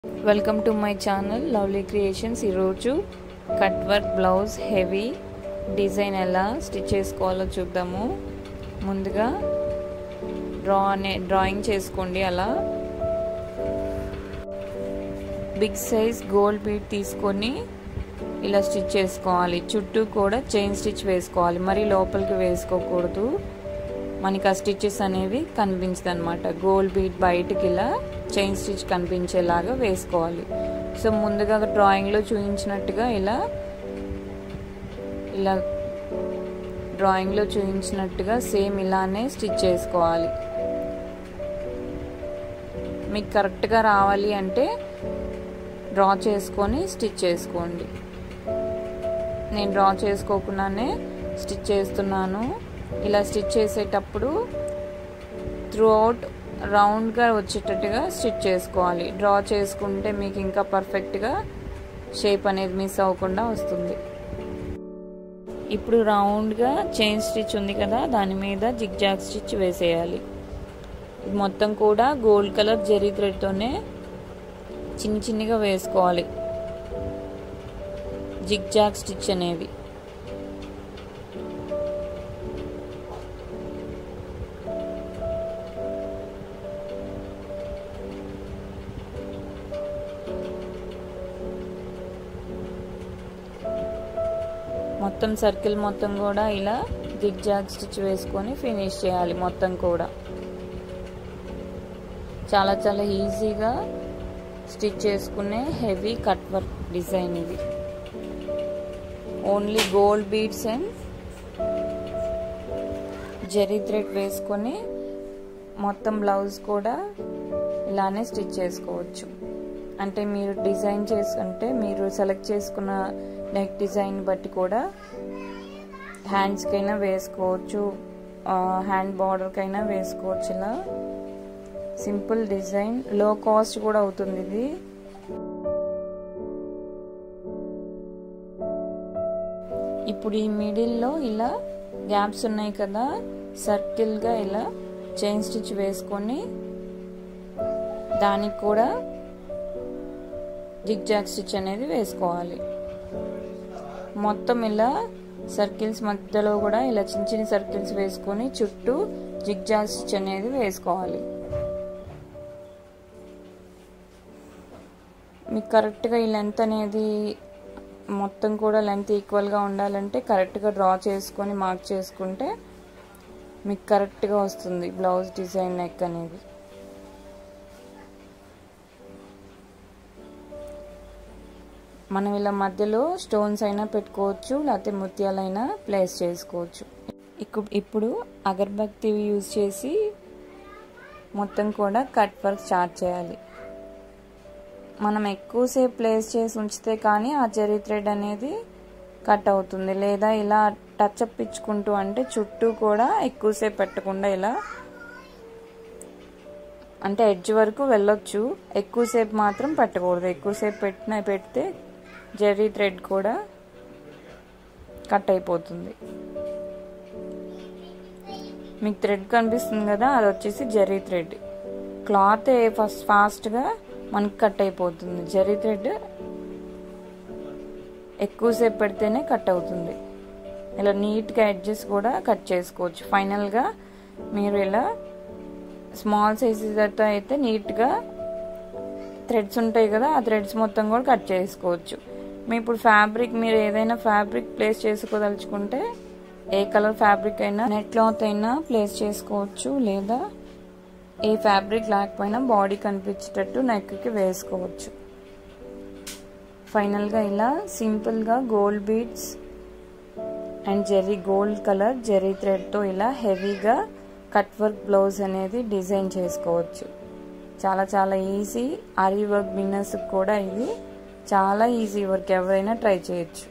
welcome to my channel lovely creations ఈరోజు cut work blouse heavy design ఎలా stitch చేసుకోవాలో చూద్దాము ముందుగా డ్రా అనే డ్రాయింగ్ చేసుకోండి అలా బిగ్ సైజ్ గోల్డ్ బీట్ తీసుకొని ఇలా స్టిచ్ చేసుకోవాలి చుట్టూ కూడా చైన్ స్టిచ్ వేసుకోవాలి మరి లోపలికి వేసుకోకూడదు మనకి ఆ స్టిచెస్ అనేవి కనిపించదు అనమాట గోల్డ్ బీట్ బయటికి ఇలా చైన్ స్టిచ్ కనిపించేలాగా వేసుకోవాలి సో ముందుగా డ్రాయింగ్లో చూపించినట్టుగా ఇలా ఇలా డ్రాయింగ్లో చూపించినట్టుగా సేమ్ ఇలానే స్టిచ్ చేసుకోవాలి మీకు కరెక్ట్గా రావాలి అంటే డ్రా చేసుకొని స్టిచ్ చేసుకోండి నేను డ్రా చేసుకోకుండానే స్టిచ్ చేస్తున్నాను ఇలా స్టిచ్ చేసేటప్పుడు త్రూ అవుట్ రౌండ్గా వచ్చేటట్టుగా స్టిచ్ చేసుకోవాలి డ్రా చేసుకుంటే మీకు ఇంకా పర్ఫెక్ట్గా షేప్ అనేది మిస్ అవ్వకుండా వస్తుంది ఇప్పుడు రౌండ్గా చైన్ స్టిచ్ ఉంది కదా దాని మీద జిగ్ జాగ్ స్టిచ్ వేసేయాలి మొత్తం కూడా గోల్డ్ కలర్ జెరీ థ్రెడ్తోనే చిన్న చిన్నగా వేసుకోవాలి జిగ్ జాగ్ స్టిచ్ అనేది మొత్తం సర్కిల్ మొత్తం కూడా ఇలా జిగ్ జాగ్ స్టిచ్ వేసుకొని ఫినిష్ చేయాలి మొత్తం కూడా చాలా చాలా ఈజీగా స్టిచ్ చేసుకునే హెవీ కట్ వర్క్ డిజైన్ ఇది only gold beads and zari thread వేసుకొని మొత్తం బ్లౌజ్ కూడా ఇలానే స్టిచ్ చేసుకోవచ్చు అంటే మీరు డిజైన్ చేసుకుంటే మీరు సెలెక్ట్ చేసుకున్న నెక్ డిజైన్ బట్టి కూడా హ్యాండ్స్కైనా వేసుకోవచ్చు హ్యాండ్ బార్డర్కైనా వేసుకోవచ్చు ఇలా సింపుల్ డిజైన్ లో కాస్ట్ కూడా అవుతుంది ఇది ఇప్పుడు ఈ మిడిల్లో ఇలా గ్యాప్స్ ఉన్నాయి కదా సర్కిల్గా ఇలా చైన్ స్టిచ్ వేసుకొని దానికి కూడా జిగ్ జాగ్ స్టిచ్ అనేది వేసుకోవాలి మొత్తం ఇలా సర్కిల్స్ మధ్యలో కూడా ఇలా చిన్న చిన్న సర్కిల్స్ వేసుకొని చుట్టూ జిగ్ జాగ్ స్టిచ్ అనేది వేసుకోవాలి మీకు కరెక్ట్గా ఈ లెంత్ అనేది మొత్తం కూడా లెంత్ ఈక్వల్గా ఉండాలంటే కరెక్ట్గా డ్రా చేసుకొని మార్క్ చేసుకుంటే మీకు కరెక్ట్గా వస్తుంది బ్లౌజ్ డిజైన్ నెక్ అనేది మనం ఇలా మధ్యలో స్టోన్స్ అయినా పెట్టుకోవచ్చు లేకపోతే ముత్యాలైనా ప్లేస్ చేసుకోవచ్చు ఇప్పుడు అగర్బత్తి యూజ్ చేసి మొత్తం కూడా కట్ వర్క్ స్టార్ట్ చేయాలి మనం ఎక్కువసేపు ప్లేస్ చేసి ఉంచితే కానీ ఆ జెరీ థ్రెడ్ అనేది కట్ అవుతుంది లేదా ఇలా టచ్ అప్ ఇచ్చుకుంటూ అంటే చుట్టూ కూడా ఎక్కువసేపు పెట్టకుండా ఇలా అంటే ఎడ్జ్ వరకు వెళ్ళొచ్చు ఎక్కువసేపు మాత్రం పెట్టకూడదు ఎక్కువసేపు పెట్టిన పెడితే జెర్రీ థ్రెడ్ కూడా కట్ అయిపోతుంది మీకు థ్రెడ్ కనిపిస్తుంది కదా అది వచ్చేసి జెర్రీ థ్రెడ్ క్లాత్ ఫస్ట్ ఫాస్ట్గా మనకి కట్ అయిపోతుంది జెర్రీ థ్రెడ్ ఎక్కువసేపు పెడితేనే కట్ అవుతుంది ఇలా నీట్గా ఎడ్జెస్ కూడా కట్ చేసుకోవచ్చు ఫైనల్గా మీరు ఇలా స్మాల్ సైజెస్తో అయితే నీట్గా థ్రెడ్స్ ఉంటాయి కదా ఆ థ్రెడ్స్ మొత్తం కూడా కట్ చేసుకోవచ్చు మీ ఇప్పుడు ఫ్యాబ్రిక్ మీరు ఏదైనా ఫ్యాబ్రిక్ ప్లేస్ చేసుకోదలుచుకుంటే ఏ కలర్ ఫ్యాబ్రిక్ అయినా నెట్ క్లాత్ అయినా ప్లేస్ చేసుకోవచ్చు లేదా ఏ ఫ్యాబ్రిక్ లేకపోయినా బాడీ కనిపించేటట్టు నెక్కి వేసుకోవచ్చు ఫైనల్గా ఇలా సింపుల్గా gold beads and zari gold colour zari థ్రెడ్తో ఇలా హెవీగా కట్ వర్క్ బ్లౌజ్ అనేది డిజైన్ చేసుకోవచ్చు చాలా చాలా ఈజీ ఆరీ వర్క్ బిగినర్స్కి కూడా ఇది చాలా ఈజీ వర్క్ ఎవరైనా ట్రై చేయొచ్చు